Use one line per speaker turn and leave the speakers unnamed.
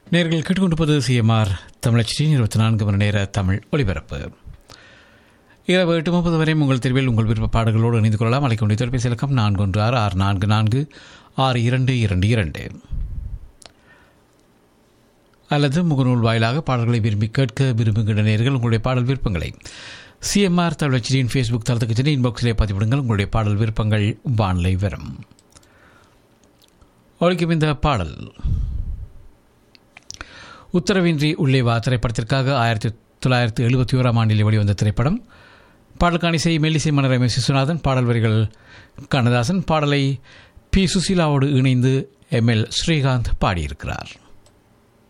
நேர்கள் கேட்டுக்கொண்டிருப்பது சிஎம்ஆர் தமிழச்சியின் இருபத்தி நான்கு மணி நேர தமிழ் ஒலிபரப்பு இரவு எட்டு முப்பது வரை உங்கள் தெருவில் உங்கள் விருப்ப பாடல்களோடு இணைந்து கொள்ளலாம் அழைக்க வேண்டிய தொலைபேசி இலக்கம் நான்கு ஒன்று ஆறு ஆறு நான்கு நான்கு ஆறு இரண்டு இரண்டு இரண்டு அல்லது முகநூல் வாயிலாக பாடல்களை விரும்பி கேட்க விரும்புகின்ற நேர்கள் உங்களுடைய பாடல் விருப்பங்களை சிஎம்ஆர் தமிழச்சியின் ஃபேஸ்புக் தளத்துக்கு சென்று இன்பாக்ஸிலே பதிவிடுங்கள் உங்களுடைய பாடல் விருப்பங்கள் வானிலை வரும் ஒழிக்கும் இந்த பாடல் உத்தரவின்றி உள்ளே வா திரைப்படத்திற்காக ஆயிரத்தி தொள்ளாயிரத்தி எழுபத்தி ஓராம் ஆண்டில் வெளிவந்த திரைப்படம் பாடலுக்கான இசை மெல்லிசை மன்னர் எம் எஸ் விஸ்வநாதன் பாடல் வரிகள் கண்ணதாசன் பாடலை பி சுசீலாவோடு இணைந்து எம் எல் ஸ்ரீகாந்த் பாடியிருக்கிறார்